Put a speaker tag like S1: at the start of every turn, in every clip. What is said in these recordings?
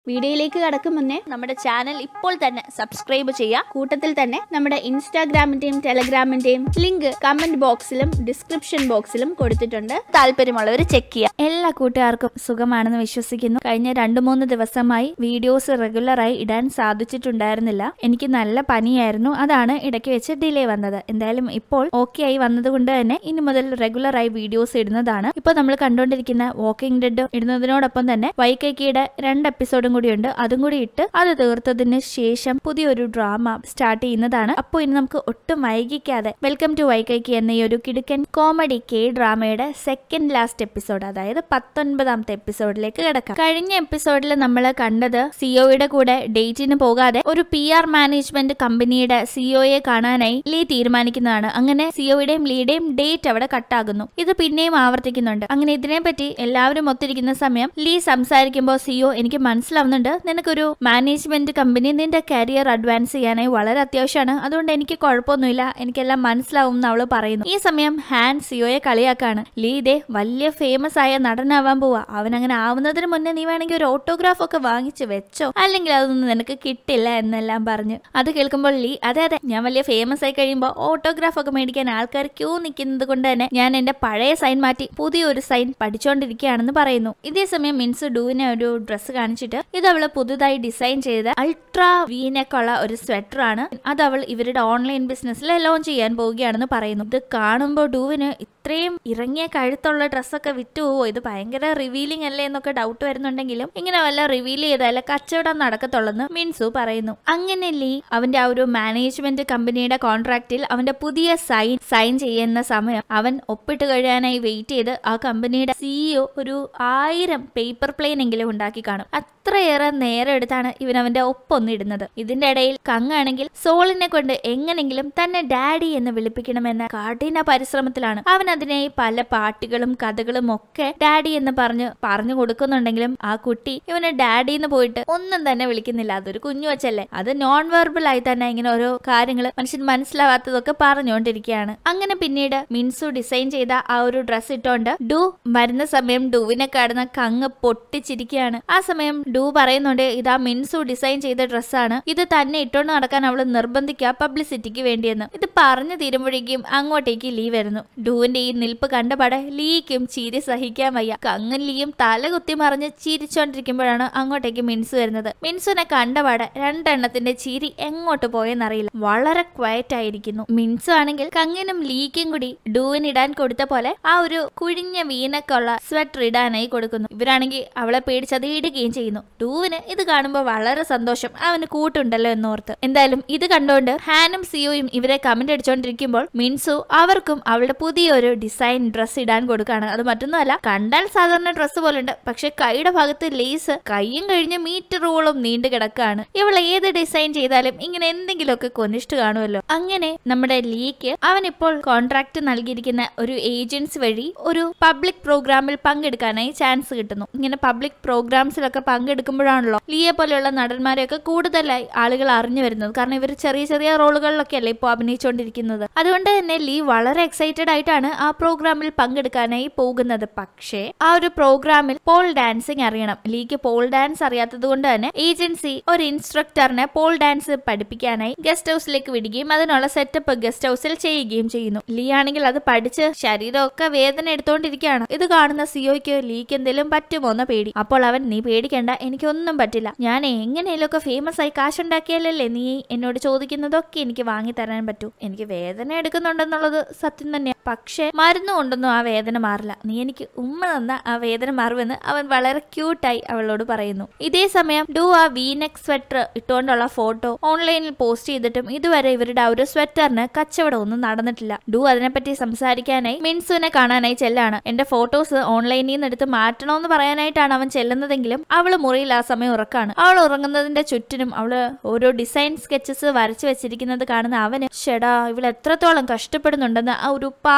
S1: വീഡിയോയിലേക്ക് കടക്കും മുന്നേ
S2: നമ്മുടെ ചാനൽ ഇപ്പോൾ തന്നെ സബ്സ്ക്രൈബ് ചെയ്യുക
S1: കൂട്ടത്തിൽ തന്നെ നമ്മുടെ ഇൻസ്റ്റാഗ്രാമിന്റെയും ടെലഗ്രാമിന്റെയും ലിങ്ക് കമന്റ് ബോക്സിലും ഡിസ്ക്രിപ്ഷൻ ബോക്സിലും കൊടുത്തിട്ടുണ്ട്
S2: താല്പര്യമുള്ളവർ ചെക്ക് ചെയ്യുക
S3: എല്ലാ കൂട്ടുകാർക്കും സുഖമാണെന്ന് വിശ്വസിക്കുന്നു കഴിഞ്ഞ രണ്ടു മൂന്ന് ദിവസമായി വീഡിയോസ് റെഗുലറായി ഇടാൻ സാധിച്ചിട്ടുണ്ടായിരുന്നില്ല എനിക്ക് നല്ല പനിയായിരുന്നു അതാണ് ഇടയ്ക്ക് വെച്ച് ഡിലേ വന്നത് എന്തായാലും ഇപ്പോൾ ഓക്കെ ആയി വന്നതുകൊണ്ട് തന്നെ ഇനി മുതൽ റെഗുലറായി വീഡിയോസ് ഇടുന്നതാണ് ഇപ്പോൾ നമ്മൾ കണ്ടുകൊണ്ടിരിക്കുന്ന വാക്കിംഗ് ഡെഡ് ഇടുന്നതിനോടൊപ്പം തന്നെ വൈക്കൈക്കിയുടെ രണ്ട് എപ്പിസോഡും കൂടിയുണ്ട് അതും കൂടി ഇട്ട് അത് തീർത്തതിന് ശേഷം പുതിയൊരു ഡ്രാമ സ്റ്റാർട്ട് ചെയ്യുന്നതാണ് അപ്പോൾ ഇനി നമുക്ക് ഒട്ടും വൈകിക്കാതെ വെൽക്കം ടു വൈക്കൈക്കി എന്ന ഈ ഒരു കിടുക്കൻ കോമഡി കെ ഡ്രാമയുടെ സെക്കൻഡ് ലാസ്റ്റ് എപ്പിസോഡ് അതായത് പത്തൊൻപതാമത്തെ എപ്പിസോഡിലേക്ക് കിടക്കാം കഴിഞ്ഞ എപ്പിസോഡിൽ നമ്മൾ കണ്ടത് സിഒയുടെ കൂടെ ഡേറ്റിന് പോകാതെ ഒരു പി ആർ മാനേജ്മെന്റ് കമ്പനിയുടെ സിഒയെ കാണാനായി ലീ തീരുമാനിക്കുന്നതാണ് അങ്ങനെ സിഒയുടെയും ലീയുടെയും ഡേറ്റ് അവിടെ കട്ടാകുന്നു ഇത് പിന്നെയും ആവർത്തിക്കുന്നുണ്ട് അങ്ങനെ ഇതിനെപ്പറ്റി എല്ലാവരും ഒത്തിരിക്കുന്ന സമയം ലീ സംസാരിക്കുമ്പോൾ സിഒ എനിക്ക് മനസ്സിലാവുന്നുണ്ട് നിനക്കൊരു മാനേജ്മെന്റ് കമ്പനി നിന്റെ കരിയർ അഡ്വാൻസ് ചെയ്യാനായി വളരെ അത്യാവശ്യമാണ് അതുകൊണ്ട് എനിക്ക് കുഴപ്പമൊന്നുമില്ല എനിക്കെല്ലാം മനസ്സിലാവും എന്ന് അവള് പറയുന്നു ഈ സമയം ഹാൻ സിഒയെ കളിയാക്കാണ് ലീ ഇതേ വലിയ ഫേമസ് ആയ നടനാവാൻ പോവാ അവൻ അങ്ങനെ ആവുന്നതിന് മുന്നേ നീ വേണമെങ്കിൽ ഒരു ഓട്ടോഗ്രാഫ് ഒക്കെ വാങ്ങിച്ച് വെച്ചോ അല്ലെങ്കിൽ അതൊന്നും നിനക്ക് കിട്ടില്ല എന്നെല്ലാം പറഞ്ഞു അത് കേൾക്കുമ്പോൾ ലീ അതെ അതെ ഞാൻ വലിയ ഫേമസ് ആയി കഴിയുമ്പോൾ ഓട്ടോഗ്രാഫ് ഒക്കെ മേടിക്കാൻ ആൾക്കാർ ക്യൂ നിൽക്കുന്നത് കൊണ്ട് തന്നെ ഞാൻ എന്റെ പഴയ സൈൻ മാറ്റി പുതിയൊരു സൈൻ പഠിച്ചുകൊണ്ടിരിക്കുകയാണെന്ന് പറയുന്നു ഇതേ സമയം മിൻസ് ഡൂവിനെ ഒരു ഡ്രസ്സ് കാണിച്ചിട്ട് ഇത് അവള് പുതുതായി ഡിസൈൻ ചെയ്ത അൾട്രാ വീനക്കുള്ള ഒരു സ്വെറ്റർ ആണ് അത് അവൾ ഇവരുടെ ഓൺലൈൻ ബിസിനസ്സിൽ ലോഞ്ച് ചെയ്യാൻ പോവുകയാണെന്ന് പറയുന്നു ഇത് കാണുമ്പോൾ ഡൂവിന് ഇത്രയും ഇറങ്ങിയ കഴുത്തുള്ള ഡ്രസ്സൊക്കെ വിറ്റുപോവോ ഇത് ഭയങ്കര റിവീലിംഗ് അല്ലേ എന്നൊക്കെ ഡൗട്ട് വരുന്നുണ്ടെങ്കിലും ഇങ്ങനെ വല്ല റിവീൽ ചെയ്താലേ കച്ചവടം നടക്കത്തുള്ളെന്ന് മിൻസു പറയുന്നു അങ്ങനെ ലീ അവന്റെ ആ ഒരു മാനേജ്മെന്റ് കമ്പനിയുടെ കോൺട്രാക്റ്റിൽ അവന്റെ പുതിയ സൈൻ സൈൻ ചെയ്യുന്ന സമയം അവൻ ഒപ്പിട്ട് കഴിയാനായി വെയിറ്റ് ചെയ്ത് ആ കമ്പനിയുടെ സിഇഒ ഒരു ആയിരം പേപ്പർ പ്ലെയിൻ എങ്കിലും ഉണ്ടാക്കി കാണും അത്രയേറെ നേരം എടുത്താണ് ഇവൻ അവന്റെ ഒപ്പൊന്നിടുന്നത് ഇതിന്റെ ഇടയിൽ കങ്ങാണെങ്കിൽ സോളിനെ കൊണ്ട് എങ്ങനെങ്കിലും തന്നെ ഡാഡി എന്ന് വിളിപ്പിക്കണമെന്ന കഠിന പരിശ്രമത്തിലാണ് അവൻ അതിനായി പല പാട്ടുകളും കഥകളും ഒക്കെ ഡാഡി എന്ന് പറഞ്ഞ് പറഞ്ഞു കൊടുക്കുന്നുണ്ടെങ്കിലും ആ കുട്ടി ഇവന് ഡാഡി എന്ന് പോയിട്ട് ഒന്നും തന്നെ വിളിക്കുന്നില്ല അതൊരു കുഞ്ഞു വച്ചല്ലേ അത് നോൺ വെർബൽ ആയി തന്നെ ഇങ്ങനെ ഓരോ കാര്യങ്ങൾ മനുഷ്യൻ മനസ്സിലാവാത്തതൊക്കെ പറഞ്ഞുകൊണ്ടിരിക്കുകയാണ് അങ്ങനെ പിന്നീട് മിൻസു ഡിസൈൻ ചെയ്ത ആ ഒരു ഡ്രസ് ഇട്ടോണ്ട് ഡു വരുന്ന സമയം ഡുവിനെ കാണുന്ന കങ്ങ് പൊട്ടിച്ചിരിക്കുകയാണ് ആ സമയം ഡു പറയുന്നുണ്ട് ഇതാ മിൻസു ഡിസൈൻ ചെയ്ത ഡ്രസ്സാണ് ഇത് തന്നെ ഇട്ടോണ്ട് നടക്കാൻ അവള് നിർബന്ധിക്കുക പബ്ലിസിറ്റിക്ക് വേണ്ടിയെന്ന് ഇത് പറഞ്ഞു തീരുമ്പോഴേക്കും അങ്ങോട്ടേക്ക് ലീ വരുന്നു ഡുവിന്റെ ഈ നിൽപ്പ് കണ്ടപാടെ ലീക്കും ചിരി സഹിക്കാൻ വയ്യ കങ്ങും ലീയും തല കുത്തി മറിഞ്ഞ് ചിരിച്ചോണ്ടിരിക്കുമ്പോഴാണ് അങ്ങോട്ടേക്ക് മിൻസു വരുന്നത് മിൻസുനെ കണ്ടപാടെ രണ്ടെണ്ണത്തിന്റെ ചിരി എങ്ങോട്ട് പോയെന്നറിയില്ല വളരെ ക്വയറ്റ് ആയിരിക്കുന്നു മിൻസു ആണെങ്കിൽ കങ്ങിനും ലീക്കും കൂടി ഡൂവിന് ഇടാൻ കൊടുത്ത പോലെ ആ ഒരു കുഴിഞ്ഞ വീനക്കുള്ള സ്വെറ്റർ ഇടാനായി കൊടുക്കുന്നു ഇവരാണെങ്കിൽ അവളെ പേടിച്ചത് ഇടുകയും ചെയ്യുന്നു ഡൂവിന് ഇത് കാണുമ്പോൾ വളരെ സന്തോഷം അവന് കൂട്ടുണ്ടല്ലോ എന്നോർത്ത് എന്തായാലും ഇത് കണ്ടുകൊണ്ട് ഹാനും സിയോയും ഇവരെ കമന്റ് അടിച്ചോണ്ടിരിക്കുമ്പോൾ മിൻസു അവർക്കും അവളുടെ പുതിയൊരു ഡിസൈൻ ഡ്രസ് ഇടാൻ കൊടുക്കാണ് അത് മറ്റൊന്നുമല്ല കണ്ടാൽ സാധാരണ ഡ്രസ്സ് പോലുണ്ട് പക്ഷെ കൈയുടെ ഭാഗത്ത് ലേസ് കൈയും കഴിഞ്ഞ് മീറ്ററോളം നീണ്ടു കിടക്കാണ് ഇവൾ ഏത് ഡിസൈൻ ചെയ്താലും ഇങ്ങനെ എന്തെങ്കിലുമൊക്കെ കൊനിഷ്ട് കാണുമല്ലോ അങ്ങനെ നമ്മുടെ ലീക്ക് അവൻ ഇപ്പോൾ കോൺട്രാക്ട് നൽകിയിരിക്കുന്ന ഒരു ഏജൻസി വഴി ഒരു പബ്ലിക് പ്രോഗ്രാമിൽ പങ്കെടുക്കാനായി ചാൻസ് കിട്ടുന്നു ഇങ്ങനെ പബ്ലിക് പ്രോഗ്രാംസിലൊക്കെ പങ്കെടുക്കുമ്പോഴാണല്ലോ ലീയെ പോലെയുള്ള നടന്മാരെയൊക്കെ കൂടുതലായി ആളുകൾ അറിഞ്ഞു വരുന്നത് കാരണം ഇവർ ചെറിയ ചെറിയ റോളുകളിലൊക്കെ അല്ലേ ഇപ്പോൾ അഭിനയിച്ചുകൊണ്ടിരിക്കുന്നത് അതുകൊണ്ട് തന്നെ ലീ വളരെ എക്സൈറ്റഡ് ആയിട്ടാണ് ആ പ്രോഗ്രാമിൽ പങ്കെടുക്കാനായി പോകുന്നത് പക്ഷേ ആ ഒരു പ്രോഗ്രാമിൽ പോൾ ഡാൻസിങ് അറിയണം ലീക്ക് പോൾ ഡാൻസ് അറിയാത്തത് കൊണ്ട് തന്നെ ഏജൻസി ഒരു ഇൻസ്ട്രക്ടറിനെ പോൾ ഡാൻസ് പഠിപ്പിക്കാനായി ഗസ്റ്റ് ഹൗസിലേക്ക് വിടുകയും അതിനുള്ള സെറ്റപ്പ് ഗസ്റ്റ് ഹൗസിൽ ചെയ്യുകയും ചെയ്യുന്നു ലീ ആണെങ്കിൽ അത് പഠിച്ച് ശരീരമൊക്കെ വേദന എടുത്തോണ്ടിരിക്കുകയാണ് ഇത് കാണുന്ന സിയോയ്ക്ക് ലീക്ക് എന്തെങ്കിലും പറ്റുമോ എന്ന പേടി അപ്പോൾ അവൻ നീ പേടിക്കണ്ട എനിക്കൊന്നും പറ്റില്ല ഞാൻ എങ്ങനെയൊക്കെ ഫേമസ് ആയി കാശുണ്ടാക്കിയാലല്ലേ നീ എന്നോട് ചോദിക്കുന്നതൊക്കെ എനിക്ക് വാങ്ങി തരാൻ പറ്റൂ എനിക്ക് വേദന എടുക്കുന്നുണ്ടെന്നുള്ളത് സത്യം തന്നെയാണ് പക്ഷേ മരുന്ന് കൊണ്ടൊന്നും ആ വേദന മാറില്ല നീ എനിക്ക് ഉമ്മ തന്ന ആ വേദന മാറുമെന്ന് അവൻ വളരെ ക്യൂട്ടായി അവളോട് പറയുന്നു ഇതേ സമയം ഡു ആ വീനെക് സ്വെറ്റർ ഇട്ടുകൊണ്ടുള്ള ഫോട്ടോ ഓൺലൈനിൽ പോസ്റ്റ് ചെയ്തിട്ടും ഇതുവരെ ഇവരുടെ ആ ഒരു സ്വെറ്ററിന് കച്ചവടം ഒന്നും നടന്നിട്ടില്ല ഡു അതിനെപ്പറ്റി സംസാരിക്കാനായി മിൻസുവിനെ കാണാനായി ചെല്ലാണ് എന്റെ ഫോട്ടോസ് ഓൺലൈനിൽ നിന്ന് എടുത്ത് മാറ്റണമെന്ന് പറയാനായിട്ടാണ് അവൻ ചെല്ലുന്നതെങ്കിലും അവള് മുറിയിൽ ആ സമയം ഉറക്കാണ് അവൾ ഉറങ്ങുന്നതിന്റെ ചുറ്റിനും അവള് ഓരോ ഡിസൈൻ സ്കെച്ചസ് വരച്ചു വെച്ചിരിക്കുന്നത് കാണുന്ന അവന് ഷെടാ ഇവൾ എത്രത്തോളം കഷ്ടപ്പെടുന്നുണ്ടെന്ന് ആ ഒരു പാവം തോന്നി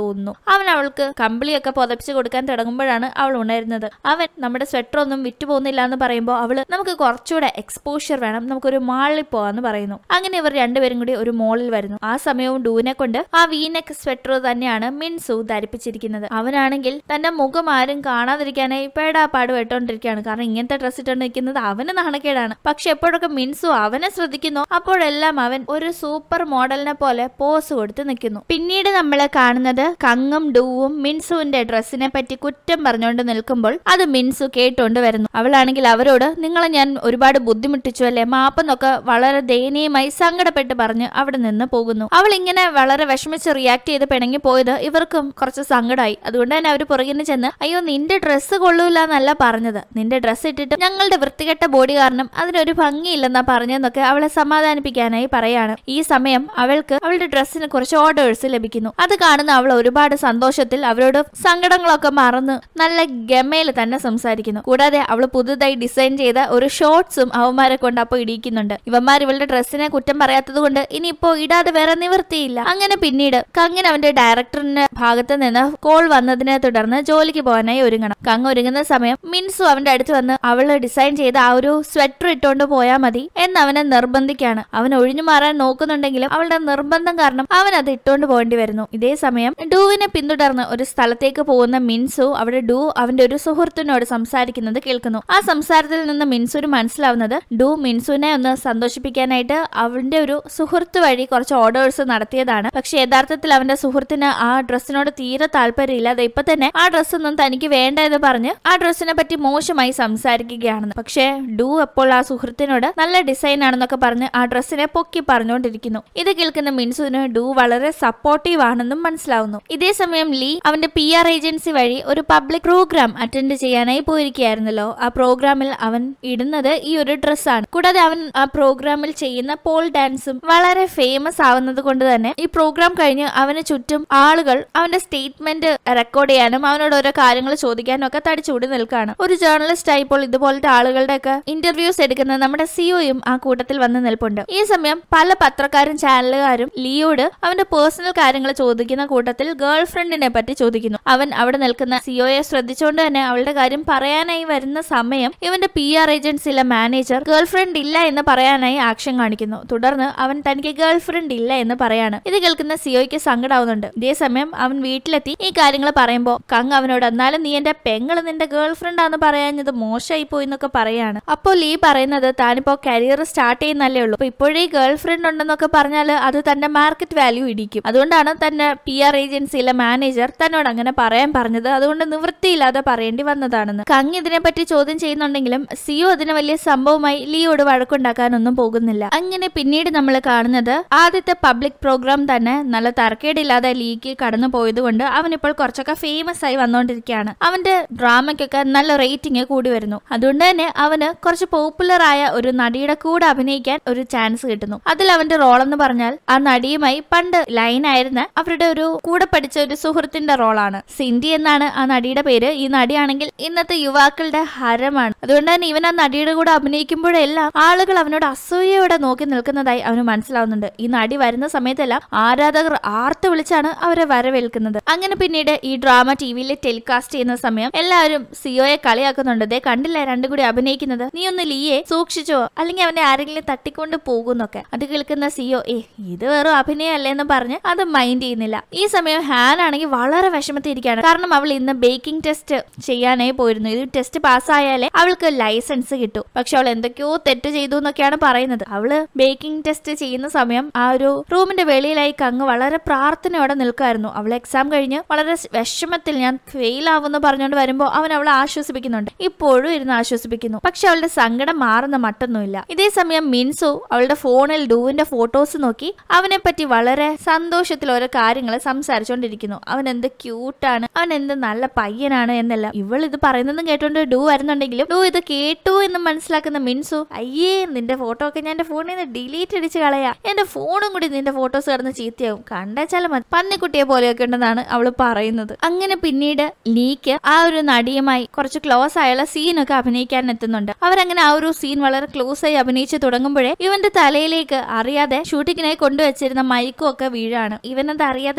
S3: തോന്നുന്നു അവൻ അവൾക്ക് കമ്പിളിയൊക്കെ പുതപ്പിച്ച് കൊടുക്കാൻ തുടങ്ങുമ്പോഴാണ് അവൾ ഉണരുന്നത് അവൻ നമ്മുടെ സ്വെറ്റർ ഒന്നും വിറ്റു പോകുന്നില്ല എന്ന് പറയുമ്പോൾ അവള് നമുക്ക് കുറച്ചുകൂടെ എക്സ്പോഷ്യർ വേണം നമുക്കൊരു മാളിൽ പോവാന്ന് പറയുന്നു അങ്ങനെ ഇവർ രണ്ടുപേരും കൂടി ഒരു മോളിൽ വരുന്നു ആ സമയവും ഡൂവിനെ കൊണ്ട് ആ വീനെക്ക് സ്വെറ്റർ തന്നെയാണ് മിൻസു ധരിപ്പിച്ചിരിക്കുന്നത് അവനാണെങ്കിൽ തന്റെ മുഖം ആരും കാണാതിരിക്കാനായി പേടാപ്പാട് വെട്ടോണ്ടിരിക്കുകയാണ് കാരണം ഇങ്ങനത്തെ ഡ്രസ് ഇട്ടുകൊണ്ട് നിൽക്കുന്നത് അവന് നാണക്കേടാണ് പക്ഷെ എപ്പോഴൊക്കെ മിൻസു അവനെ ശ്രദ്ധിക്കുന്നു അപ്പോഴെല്ലാം അവൻ ഒരു സൂപ്പർ മോഡലിനെ പോലെ പോസ് കൊടുത്ത് നിൽക്കുന്നു പിന്നീട് നമ്മൾ കാണുന്നത് കങ്ങും ഡൂവും മിൻസുവിന്റെ ഡ്രസ്സിനെ പറ്റി കുറ്റം പറഞ്ഞുകൊണ്ട് നിൽക്കുമ്പോൾ അത് മിൻസു കേട്ടുകൊണ്ട് വരുന്നു അവളാണെങ്കിൽ അവരോട് നിങ്ങളെ ഞാൻ ഒരുപാട് ബുദ്ധിമുട്ടിച്ചു അല്ലേ മാപ്പെന്നൊക്കെ വളരെ ദയനീയമായി സങ്കടപ്പെട്ട് പറഞ്ഞ് അവിടെ നിന്ന് പോകുന്നു അവൾ ഇങ്ങനെ വളരെ വിഷമിച്ച് റിയാക്ട് ചെയ്ത് പിണങ്ങി പോയത് ഇവർക്കും കുറച്ച് സങ്കടമായി അതുകൊണ്ട് തന്നെ അവർ പുറകിന് ചെന്ന് അയ്യോ നിന്റെ ഡ്രസ്സ് കൊള്ളൂല എന്നല്ല പറഞ്ഞത് നിന്റെ ഡ്രസ്സ് ഇട്ടിട്ട് ഞങ്ങളുടെ വൃത്തികെട്ട ബോഡി കാരണം അതിനൊരു ഭംഗിയില്ലെന്നാ പറഞ്ഞെന്നൊക്കെ അവളെ സമാധാനിപ്പിക്കാനായി പറയാണ് ഈ സമയം അവൾക്ക് അവളുടെ ഡ്രസ്സിന് കുറച്ച് ഓർഡേഴ്സ് ലഭിക്കുന്നു അത് കാണുന്ന അവൾ ഒരുപാട് സന്തോഷത്തിൽ അവരോട് സങ്കടങ്ങളൊക്കെ മറന്ന് നല്ല ഗമയിൽ തന്നെ സംസാരിക്കുന്നു കൂടാതെ അവൾ പുതുതായി ഡിസൈൻ ചെയ്ത ഒരു ഷോർട്സും അവന്മാരെ കൊണ്ട് അപ്പോൾ ഇടിക്കുന്നുണ്ട് ഇവന്മാർ ഇവളുടെ ഡ്രസ്സിനെ കുറ്റം പറയാത്തത് കൊണ്ട് ഇനിയിപ്പോ ഇടാതെ വേറെ നിവൃത്തിയില്ല അങ്ങനെ പിന്നീട് കങ്ങിന് അവന്റെ ഡയറക്ടറിന്റെ ഭാഗത്ത് നിന്ന് കോൾ വന്നതിനെ തുടർന്ന് ജോലിക്ക് പോകാനായി ഒരുങ്ങണം കങ് ഒരുങ്ങുന്ന സമയം മിൻസു അവന്റെ അടുത്ത് വന്ന് അവള് ഡിസൈൻ ചെയ്ത ആ ഒരു സ്വെറ്റർ ഇട്ടുകൊണ്ട് പോയാൽ മതി എന്ന് അവനെ നിർബന്ധിക്കാണ് അവൻ ഒഴിഞ്ഞു മാറാൻ നോക്കുന്നുണ്ടെങ്കിലും അവളുടെ നിർബന്ധം കാരണം അവൻ അത് ഇട്ടുകൊണ്ട് പോകേണ്ടി വരുന്നു ഇതേ സമയം ഡൂവിനെ പിന്തുടർന്ന് ഒരു സ്ഥലത്തേക്ക് പോകുന്ന മിൻസു അവിടെ ഡൂ അവന്റെ ഒരു സുഹൃത്തിനോട് സംസാരിക്കുന്നത് കേൾക്കുന്നു ആ സംസാരത്തിൽ നിന്ന് മിൻസുന് മനസ്സിലാവുന്നത് ഡൂ മിൻസുനെ ഒന്ന് സന്തോഷിപ്പിക്കാനായിട്ട് അവന്റെ ഒരു സുഹൃത്ത് വഴി കുറച്ച് ഓർഡേഴ്സ് നടത്തിയതാണ് പക്ഷെ യഥാർത്ഥത്തിൽ അവന്റെ സുഹൃത്തിന് ആ ഡ്രസ്സിനോട് തീരെ താല്പര്യമില്ല അത് ഇപ്പൊ തന്നെ ആ ഡ്രസ്സ് ഒന്നും തനിക്ക് വേണ്ട എന്ന് പറഞ്ഞ് ആ ഡ്രസ്സിനെ പറ്റി മോശമായി സംസാരിക്കുകയാണെന്ന് പക്ഷേ ഡൂ അപ്പോൾ ആ സുഹൃത്തിനോട് നല്ല ഡിസൈൻ ആണെന്നൊക്കെ പറഞ്ഞ് ആ ഡ്രസ്സിനെ പൊക്കി പറഞ്ഞുകൊണ്ടിരിക്കുന്നു ഇത് കേൾക്കുന്ന മിൻസുവിന് ഡൂ വളരെ സപ്പോർട്ടീവ് ആണെന്നും മനസ്സിലാവുന്നു ഇതേ സമയം ലീ അവന്റെ പി ആർ ഏജൻസി വഴി ഒരു പബ്ലിക് പ്രോഗ്രാം അറ്റൻഡ് ചെയ്യാനായി പോയിരിക്കുകയായിരുന്നല്ലോ ആ പ്രോഗ്രാമിൽ അവൻ ഇടുന്നത് ഈ ഒരു ഡ്രസ്സാണ് കൂടാതെ അവൻ ആ പ്രോഗ്രാമിൽ ചെയ്യുന്ന പോൾ ഡാൻസും വളരെ ഫേമസ് ആവുന്നത് കൊണ്ട് തന്നെ ഈ പ്രോഗ്രാം കഴിഞ്ഞ് അവന് ചുറ്റും ആളുകൾ അവന്റെ സ്റ്റേറ്റ്മെന്റ് റെക്കോർഡ് ചെയ്യാനും അവനോട് ഓരോ കാര്യങ്ങൾ ചോദിക്കാനും ഒക്കെ തടിച്ചുകൂടി നിൽക്കുകയാണ് ഒരു ജേർണലിസ്റ്റ് ആയപ്പോൾ ഇതുപോലത്തെ ആളുകളുടെ ഒക്കെ ഇന്റർവ്യൂസ് എടുക്കുന്ന നമ്മുടെ സിഒയും ആ കൂട്ടത്തിൽ വന്ന് നിൽപ്പുണ്ട് ഈ സമയം പല പത്രക്കാരും ചാനലുകാരും ലിയോട് അവന്റെ പേഴ്സണൽ കാര്യങ്ങൾ ചോദിക്കുന്ന കൂട്ടത്തിൽ ഗേൾ ഫ്രണ്ടിനെ പറ്റി ചോദിക്കുന്നു അവൻ അവിടെ നിൽക്കുന്ന സിഒയെ ശ്രദ്ധിച്ചുകൊണ്ട് തന്നെ അവളുടെ കാര്യം പറയാനായി വരുന്ന സമയം ഇവന്റെ പി ആർ ഏജൻസിയിലെ മാനേജർ ഗേൾ ഫ്രണ്ട് ഇല്ല എന്ന് പറയാനായി ആക്ഷൻ കാണിക്കുന്നു തുടർന്ന് അവൻ തനിക്ക് ഗേൾ ഫ്രണ്ട് ഇല്ല എന്ന് പറയാണ് ഇത് കേൾക്കുന്ന സിഒയ്ക്ക് സങ്കടാവുന്നുണ്ട് ഇതേ സമയം അവൻ വീട്ടിലെത്തി ഈ കാര്യങ്ങൾ പറയുമ്പോൾ കങ് അവനോട് എന്നാലും നീ എന്റെ പെങ്ങള് നിന്റെ ഗേൾ ഫ്രണ്ട് ആണെന്ന് പറയാഞ്ഞത് മോശമായി പോയി എന്നൊക്കെ പറയാണ് അപ്പോൾ ലീ പറയുന്നത് താനിപ്പോ കരിയർ സ്റ്റാർട്ട് ചെയ്യുന്നല്ലേ ഉള്ളൂ അപ്പൊ ഇപ്പോഴേ ഗേൾ ഫ്രണ്ട് ഉണ്ടെന്നൊക്കെ പറഞ്ഞാൽ അത് തന്റെ മാർക്കറ്റ് വാല്യൂ ഇടിക്കും അതുകൊണ്ടാണ് തന്റെ പി ആർ ഏജൻസിയിലെ മാനേജർ തന്നോട് അങ്ങനെ പറയാൻ പറഞ്ഞത് അതുകൊണ്ട് നിവൃത്തിയില്ലാതെ പറയേണ്ടി വന്നതാണെന്ന് കങ് ഇതിനെപ്പറ്റി ചോദ്യം ചെയ്യുന്നുണ്ടെങ്കിലും സിയോ അതിന് വലിയ സംഭവമായി ലീയോട് വഴക്കുണ്ടാക്കാനൊന്നും പോകുന്നില്ല അങ്ങനെ പിന്നീട് നമ്മൾ കാണുന്നത് ആദ്യത്തെ പബ്ലിക് പ്രോഗ്രാം തന്നെ നല്ല തരക്കേടില്ലാതെ ലീക്ക് കടന്നു പോയതുകൊണ്ട് അവൻ ഇപ്പോൾ കുറച്ചൊക്കെ ഫേമസ് ആയി വന്നുകൊണ്ടിരിക്കുകയാണ് അവന്റെ ഡ്രാമയ്ക്കൊക്കെ നല്ല റേറ്റിംഗ് കൂടി വരുന്നു അതുകൊണ്ട് തന്നെ അവന് കുറച്ച് പോപ്പുലർ ആയ ഒരു നടിയുടെ കൂടെ അഭിനയിക്കാൻ ഒരു ചാൻസ് കിട്ടുന്നു അതിൽ അവന്റെ റോൾ എന്ന് പറഞ്ഞാൽ ആ നടിയുമായി പണ്ട് ലൈൻ ആയിരുന്ന അവരുടെ ഒരു കൂടെ പഠിച്ച ഒരു സുഹൃത്തിന്റെ റോളാണ് സിന്ധി എന്നാണ് ആ നടിയുടെ പേര് ഈ നടിയാണെങ്കിൽ ഇന്നത്തെ യുവാക്കളുടെ ഹരമാണ് അതുകൊണ്ട് തന്നെ ഇവൻ ആ നടിയുടെ കൂടെ അഭിനയിക്കുമ്പോഴെല്ലാം ആളുകൾ അവനോട് അസൂയയോടെ നോക്കി നിൽക്കുന്നതായി അവന് മനസ്സിലാവുന്നുണ്ട് ഈ നടി വരുന്ന സമയത്തെല്ലാം ആരാധകർ ആർത്ത് വിളിച്ചാണ് അവരെ വരവേൽക്കുന്നത് അങ്ങനെ പിന്നീട് ഈ ഡ്രാമ ടി വിയിൽ ടെലികാസ്റ്റ് ചെയ്യുന്ന സമയം എല്ലാവരും സിയോയെ കളിയാക്കുന്നുണ്ട് ദേ കണ്ടില്ലേ രണ്ടും കൂടി അഭിനയിക്കുന്നത് നീ ഒന്ന് ലീയെ സൂക്ഷിച്ചോ അല്ലെങ്കിൽ അവനെ ആരെങ്കിലും തട്ടിക്കൊണ്ട് പോകുന്നൊക്കെ അത് കേൾക്കുന്ന സിയോ ഏ ഇത് വെറും അഭിനയമല്ലേ എന്ന് പറഞ്ഞ് അത് മൈൻഡ് ചെയ്യുന്നില്ല ഈ സമയം ഹാൻ ആണെങ്കിൽ വളരെ വിഷമത്തിരിക്കുകയാണ് കാരണം അവൾ ഇന്ന് ബേക്കിംഗ് ടെസ്റ്റ് ചെയ്യാനായി പോയിരുന്നു ഇത് ടെസ്റ്റ് പാസ്സായാലേ അവൾക്ക് ലൈസൻസ് കിട്ടൂ പക്ഷെ അവൾ എന്തൊക്കെയോ തെറ്റ് ചെയ്തു എന്നൊക്കെയാണ് പറയുന്നത് അവള് ബേക്കിംഗ് ടെസ്റ്റ് ചെയ്യുന്ന സമയം ആ ഒരു റൂമിന്റെ വെളിയിലായി കങ്ങ് വളരെ പ്രാർത്ഥനയോടെ നിൽക്കായിരുന്നു അവൾ എക്സാം കഴിഞ്ഞ് വളരെ വിഷമത്തിൽ ഞാൻ ഫെയിൽ ആവുമെന്ന് പറഞ്ഞുകൊണ്ട് വരുമ്പോൾ അവൻ അവളെ ആശ്വസിപ്പിക്കുന്നുണ്ട് ഇപ്പോഴും ഇരുന്ന് ആശ്വസിപ്പിക്കുന്നു പക്ഷെ അവളുടെ സങ്കടം മാറുന്ന മട്ടൊന്നുമില്ല ഇതേ സമയം മിൻസു അവളുടെ ഫോണിൽ ഡൂവിന്റെ ഫോട്ടോസ് നോക്കി അവനെ പറ്റി വളരെ സന്തോഷത്തിൽ ഓരോ കാര്യങ്ങൾ സംസാരിച്ചുകൊണ്ടിരിക്കുന്നു അവൻ എന്ത് ക്യൂട്ടാണ് അവൻ എന്ത് നല്ല പയ്യനാണ് എന്നെല്ലാം ഇവൾ ഇത് പറയുന്നതും കേട്ടോണ്ട് ഡൂ വരുന്നുണ്ടെങ്കിലും ഡൂ ഇത് കേട്ടു എന്ന് മനസ്സിലാക്കുന്ന മിൻസു അയ്യേ നിന്റെ ഫോട്ടോ ഒക്കെ ഞാൻ എന്റെ ഫോണിൽ നിന്ന് ഡിലീറ്റ് അടിച്ച് കളയാ എന്റെ ഫോണും കൂടി നിന്റെ ഫോട്ടോസ് കിടന്ന് ചീത്തയാവും കണ്ടേച്ചാലും മതി പന്നിക്കുട്ടിയെ പോലെയൊക്കെ ഉണ്ടെന്നാണ് അവള് പറയുന്നത് അങ്ങനെ പിന്നീട് ലീക്ക് ആ ഒരു നടിയുമായി കുറച്ച് ക്ലോസ് ആയുള്ള സീനൊക്കെ അഭിനയിക്കാൻ എത്തുന്നുണ്ട് അവരങ്ങനെ ആ ഒരു സീൻ വളരെ ക്ലോസ് ആയി അഭിനയിച്ച് തുടങ്ങുമ്പോഴേ ഇവന്റെ തലയിലേക്ക് അറിയാതെ ഷൂട്ടിങ്ങിനായി കൊണ്ടുവച്ചിരുന്ന മൈക്കും ഒക്കെ വീഴാണ് ഇവനത് അറിയാതെ വീണതാണ്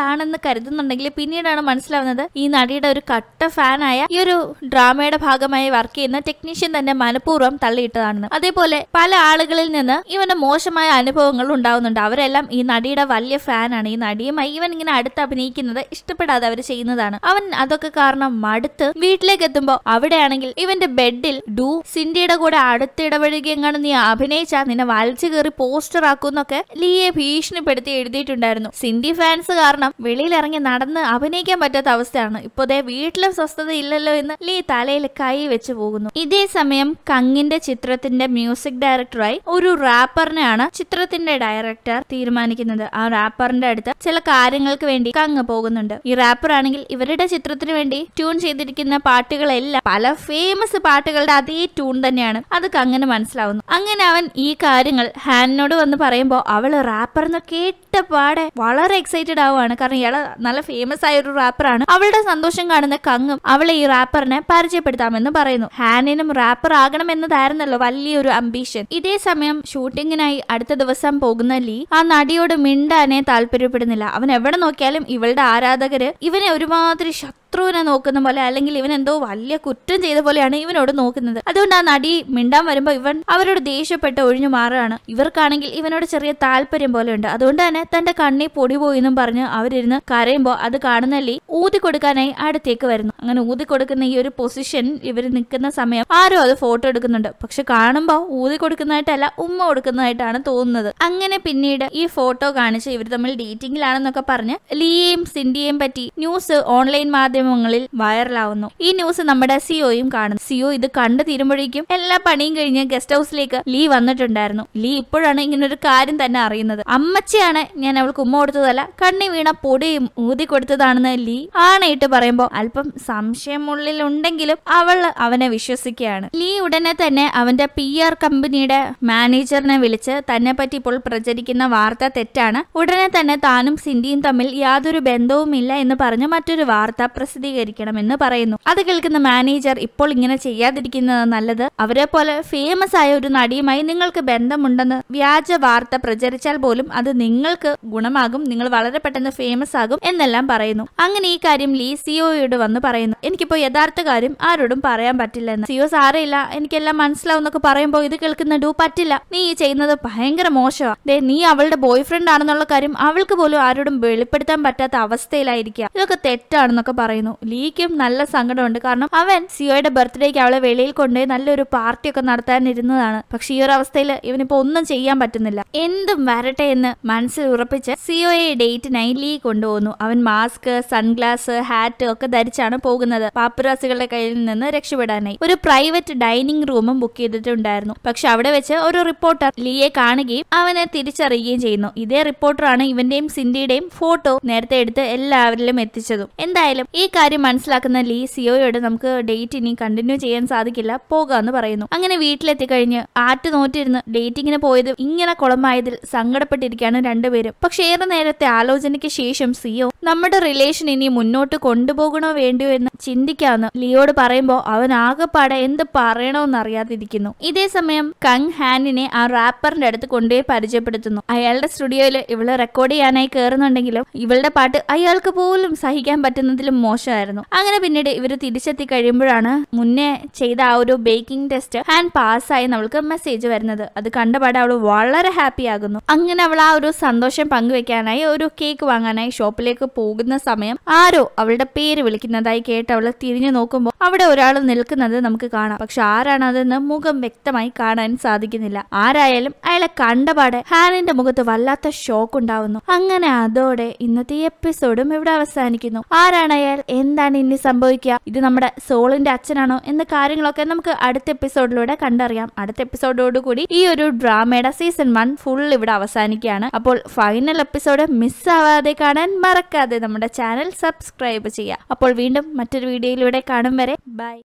S3: ആണെന്ന് കരുതുന്നുണ്ടെങ്കിൽ പിന്നീടാണ് മനസ്സിലാവുന്നത് ഈ നടിയുടെ ഒരു കട്ട ഫാനായ ഈ ഒരു ഡ്രാമയുടെ ഭാഗമായി വർക്ക് ചെയ്യുന്ന ടെക്നീഷ്യൻ തന്നെ മനഃപൂർവ്വം തള്ളിയിട്ടതാണെന്ന് അതേപോലെ പല ആളുകളിൽ നിന്ന് ഇവന് മോശമായ അനുഭവങ്ങൾ ഉണ്ടാവുന്നുണ്ട് അവരെല്ലാം ഈ നടിയുടെ വലിയ ഫാനാണ് ഈ നടിയുമായി ഇവൻ ഇങ്ങനെ അടുത്ത് അഭിനയിക്കുന്നത് ഇഷ്ടപ്പെടാതെ അവർ ചെയ്യുന്നതാണ് അവൻ അതൊക്കെ കാരണം മടുത്ത് വീട്ടിലേക്ക് എത്തുമ്പോ അവിടെയാണെങ്കിൽ ഇവന്റെ ബെഡിൽ ഡു സിൻഡിയുടെ കൂടെ അടുത്തിടപഴകിയെങ്ങാണ് നീ അഭിനയിച്ചാ നിന്നെ വലിച്ചു കയറി പോസ്റ്റർ ആക്കുന്നൊക്കെ ലീയെ ഭീഷണിപ്പെടുത്തി എഴുതിയിട്ടുണ്ടായിരുന്നു സിൻഡി ഫാൻസ് കാരണം വെളിയിലിറങ്ങി നടന്ന് അഭിനയിക്കാൻ പറ്റാത്ത അവസ്ഥയാണ് ഇപ്പൊ ദേ വീട്ടിലും സ്വസ്ഥത ഇല്ലല്ലോ എന്ന് ലീ തലയിൽ കൈ വെച്ച് പോകുന്നു ഇതേ സമയം കങ്ങിന്റെ ചിത്രത്തിന്റെ മ്യൂസിക് ഡയറക്ടറായി ഒരു റാപ്പറിനെയാണ് ചിത്രത്തിന്റെ ഡയറക്ടർ തീരുമാനിക്കുന്നത് ആ റാപ്പറിന്റെ അടുത്ത് ചില കാര്യങ്ങൾക്ക് വേണ്ടി കങ്ങ് പോകുന്നുണ്ട് ഈ റാപ്പർ ആണെങ്കിൽ ഇവരുടെ ചിത്രത്തിന് വേണ്ടി ട്യൂൺ ചെയ്തിരിക്കുന്ന പാട്ടുകളെല്ലാം പല ഫേമസ് പാട്ടുകളുടെ അതേ ട്യൂൺ തന്നെയാണ് അത് കങ്ങിന് മനസ്സിലാവുന്നു അങ്ങനെ അവൻ ഈ കാര്യങ്ങൾ ഹാനിനോട് വന്ന് പറയുമ്പോൾ അവള് റാപ്പർ എന്ന് കേട്ട പാടെ വളരെ എക്സൈറ്റഡ് ആവുകയാണ് കാരണം ഇയാള് നല്ല ഫേമസ് ആയ ഒരു റാപ്പറാണ് അവളുടെ സന്തോഷം കാണുന്ന കങ്ങും അവളെ ഈ റാപ്പറിനെ പരിചയപ്പെടുത്താമെന്ന് പറയുന്നു ഹാനിനും റാപ്പർ ആകണമെന്നതായിരുന്നല്ലോ വലിയൊരു അംബീഷൻ ഇതേ സമയം ഷൂട്ടിങ്ങിനായി അടുത്ത ദിവസം പോകുന്ന ലീ ആ നടിയോട് മിണ്ടാനേ താല്പര്യപ്പെടുന്നില്ല അവൻ എവിടെ നോക്കിയാലും ഇവളുടെ ആരാധകര് ഇവനെ ഒരുമാതിരി ശത്രുവിനെ നോക്കുന്ന പോലെ അല്ലെങ്കിൽ ഇവൻ എന്തോ വലിയ കുറ്റം ചെയ്ത പോലെയാണ് ഇവനോട് നോക്കുന്നത് അതുകൊണ്ട് ആ നടി മിണ്ടാൻ വരുമ്പോ ഇവൻ അവരോട് ദേഷ്യപ്പെട്ട് ഒഴിഞ്ഞു മാറുകയാണ് ഇവർക്കാണെങ്കിൽ ഇവനോട് ചെറിയ താല്പര്യം പോലെ ഉണ്ട് അതുകൊണ്ട് തന്നെ തന്റെ കണ്ണി പൊടി പോയി എന്നും പറഞ്ഞ് അവരിരുന്ന് കരയുമ്പോൾ അത് കാണുന്ന ലീ ഊതി കൊടുക്കാനായി അടുത്തേക്ക് വരുന്നു അങ്ങനെ ഊതി കൊടുക്കുന്ന ഈ ഒരു പൊസിഷൻ ഇവർ നിൽക്കുന്ന സമയം ആരും അത് ഫോട്ടോ എടുക്കുന്നുണ്ട് പക്ഷെ കാണുമ്പോൾ ഊതി കൊടുക്കുന്നതായിട്ടല്ല ഉമ്മ കൊടുക്കുന്നതായിട്ടാണ് തോന്നുന്നത് അങ്ങനെ പിന്നീട് ഈ ഫോട്ടോ കാണിച്ച് ഇവർ തമ്മിൽ ഡേറ്റിംഗിലാണെന്നൊക്കെ പറഞ്ഞ് ലീയെയും സിൻഡിയെയും പറ്റി ന്യൂസ് ഓൺലൈൻ മാധ്യമങ്ങളിൽ വൈറലാവുന്നു ഈ ന്യൂസ് നമ്മുടെ സിഒയും കാണുന്നു സിഒ ഇത് കണ്ടു തീരുമ്പോഴേക്കും എല്ലാ പണിയും കഴിഞ്ഞ് ഗസ്റ്റ് ഹൗസിലേക്ക് ലീ വന്നിട്ടുണ്ടായിരുന്നു ലീ ഇപ്പോഴാണ് ഇങ്ങനെ ഒരു കാര്യം തന്നെ അറിയുന്നത് അമ്മച്ചിയാണ് ഞാൻ അവൾക്ക് ഉമ്മ കൊടുത്തതല്ല കണ്ണി വീണ പൊടിയും ഊതി കൊടുത്തതാണെന്ന് ലീ ആണയിട്ട് പറയുമ്പോൾ അല്പം സംശയം ഉള്ളിൽ ഉണ്ടെങ്കിലും അവൾ അവനെ വിശ്വസിക്കുകയാണ് ലീ ഉടനെ തന്നെ അവന്റെ പി ആർ കമ്പനിയുടെ മാനേജറിനെ വിളിച്ച് തന്നെ പറ്റി ഇപ്പോൾ പ്രചരിക്കുന്ന വാർത്ത തെറ്റാണ് ഉടനെ തന്നെ താനും സിന്ധിയും തമ്മിൽ യാതൊരു ബന്ധവുമില്ല എന്ന് പറഞ്ഞ് മറ്റൊരു വാർത്ത പ്രസിദ്ധീകരിക്കണമെന്ന് പറയുന്നു അത് കേൾക്കുന്ന മാനേജർ ഇപ്പോൾ ഇങ്ങനെ ചെയ്യാതിരിക്കുന്നത് നല്ലത് അവരെ പോലെ ഫേമസ് ആയ ഒരു നടിയുമായി നിങ്ങൾക്ക് ബന്ധമുണ്ടെന്ന് വ്യാജ വാർത്ത പ്രചരിച്ചാൽ പോലും അത് നിങ്ങൾക്ക് ഗുണമാകും നിങ്ങൾ വളരെ പെട്ടെന്ന് ഫേമസ് ആകും എന്നെല്ലാം പറയുന്നു അങ്ങനെ ഈ കാര്യം ലീ സിഒയോട് വന്ന് പറയുന്നു എനിക്കിപ്പോ യഥാർത്ഥ കാര്യം ആരോടും പറയാൻ പറ്റില്ലെന്ന് സിഒ സാരയില്ല എനിക്കെല്ലാം മനസ്സിലാവും എന്നൊക്കെ പറയുമ്പോൾ ഇത് കേൾക്കുന്ന ഡു പറ്റില്ല നീ ഈ ചെയ്യുന്നത് ഭയങ്കര മോശമാ ദേ നീ അവളുടെ ബോയ് ഫ്രണ്ട് ആണെന്നുള്ള കാര്യം അവൾക്ക് പോലും ആരോടും വെളിപ്പെടുത്താൻ പറ്റാത്ത അവസ്ഥയിലായിരിക്കുക ഇതൊക്കെ തെറ്റാണെന്നൊക്കെ പറയുന്നു ലീക്കും നല്ല സങ്കടമുണ്ട് കാരണം അവൻ സിയോയുടെ ബർത്ത്ഡേക്ക് അവളെ വെളിയിൽ കൊണ്ടുപോയി നല്ലൊരു പാർട്ടിയൊക്കെ നടത്താനിരുന്നതാണ് പക്ഷെ ഈ ഒരു അവസ്ഥയിൽ ഇവനിപ്പോ ഒന്നും ചെയ്യാൻ പറ്റുന്നില്ല എന്തും വരട്ടെ എന്ന് മനസ്സിൽ ഉറപ്പിച്ച് സിയോയെ ഡേറ്റിനായി ലീ കൊണ്ടുപോകുന്നു അവൻ മാസ്ക് സൺഗ്ലാസ് ഹാറ്റ് ഒക്കെ ധരിച്ചാണ് പോകുന്നത് പാപ്പുരാസികളുടെ കയ്യിൽ നിന്ന് രക്ഷപ്പെടാനായി ഒരു പ്രൈവറ്റ് ഡൈനിങ് റൂമും ബുക്ക് ചെയ്തിട്ടുണ്ടായിരുന്നു പക്ഷെ അവിടെ വെച്ച് ഒരു റിപ്പോർട്ടർ ലീയെ കാണുകയും അവനെ തിരിച്ചറിയുകയും ചെയ്യുന്നു ഇതേ റിപ്പോർട്ടറാണ് ഇവന്റെയും സിന്ധിയുടെയും ഫോട്ടോ നേരത്തെ എടുത്ത് എല്ലാവരിലും എത്തിച്ചതും എന്തായാലും ഈ കാര്യം മനസ്സിലാക്കുന്ന ലീ സിയോയോട് നമുക്ക് ഡേറ്റ് ഇനി കണ്ടിന്യൂ ചെയ്യാൻ സാധിക്കില്ല പോകാന്ന് പറയുന്നു അങ്ങനെ വീട്ടിലെത്തി കഴിഞ്ഞ് ആറ്റ് നോറ്റിരുന്ന് ഡേറ്റിങ്ങിന് പോയത് ഇങ്ങനെ കുളമായതിൽ സങ്കടപ്പെട്ടിരിക്കുകയാണ് രണ്ടുപേരും പക്ഷേ ഏറെ നേരത്തെ ആലോചനയ്ക്ക് ശേഷം സിയോ നമ്മുടെ റിലേഷൻ ഇനി മുന്നോട്ട് കൊണ്ടുപോകണോ വേണ്ടിയോ എന്ന് ചിന്തിക്കാമെന്ന് ലിയോട് പറയുമ്പോൾ അവൻ ആകെപ്പാടെ എന്ത് പറയണമെന്ന് അറിയാതിരിക്കുന്നു ഇതേ സമയം കങ് ഹാനിനെ ആ റാപ്പറിന്റെ അടുത്ത് കൊണ്ടുപോയി പരിചയപ്പെടുത്തുന്നു അയാളുടെ സ്റ്റുഡിയോയിൽ ഇവള് റെക്കോർഡ് ചെയ്യാനായി കയറുന്നുണ്ടെങ്കിലും ഇവളുടെ പാട്ട് അയാൾക്ക് പോലും സഹിക്കാൻ പറ്റുന്നതിലും മോശമായിരുന്നു അങ്ങനെ പിന്നീട് ഇവർ തിരിച്ചെത്തി കഴിയുമ്പോഴാണ് മുന്നേ ചെയ്ത ആ ഒരു ബേക്കിംഗ് ടെസ്റ്റ് ഹാൻ പാസ്സായി അവൾക്ക് മെസ്സേജ് വരുന്നത് അത് കണ്ടപാടെ അവൾ വളരെ ഹാപ്പി ആകുന്നു അങ്ങനെ അവൾ ആ ഒരു സന്തോഷം പങ്കുവെക്കാനായി ഒരു കേക്ക് വാങ്ങാനായി ഷോപ്പിലേക്ക് പോകുന്ന സമയം ആരോ അവളുടെ പേര് വിളിക്കുന്നതായി കേട്ട് അവൾ തിരിഞ്ഞു നോക്കുമ്പോൾ അവിടെ ഒരാൾ നിൽക്കുന്നത് നമുക്ക് കാണാം പക്ഷെ ആരാണ് അതെന്ന് മുഖം വ്യക്തമായി കാണാൻ സാധിക്കുന്നില്ല ആരായാലും അയാളെ കണ്ടപാടെ ഹാനിന്റെ മുഖത്ത് വല്ലാത്ത ഷോക്ക് ഉണ്ടാവുന്നു അങ്ങനെ അതോടെ ഇന്നത്തെ ഈ എപ്പിസോഡും ഇവിടെ അവസാനിക്കുന്നു ആരാണ് അയാൾ എന്താണ് ഇനി സംഭവിക്കുക ഇത് നമ്മുടെ സോളിന്റെ അച്ഛനാണോ എന്ന കാര്യങ്ങളൊക്കെ നമുക്ക് അടുത്ത എപ്പിസോഡിലൂടെ കണ്ടറിയാം അടുത്ത എപ്പിസോഡോടുകൂടി ഈ ഒരു ഡ്രാമയുടെ സീസൺ വൺ ഫുൾ ഇവിടെ അവസാനിക്കുകയാണ് അപ്പോൾ ഫൈനൽ എപ്പിസോഡ് മിസ്സാവാതെ കാണാൻ മറക്കാതെ നമ്മുടെ ചാനൽ സബ്സ്ക്രൈബ് ചെയ്യുക അപ്പോൾ വീണ്ടും മറ്റൊരു വീഡിയോയിലൂടെ കാണും വരെ ബൈ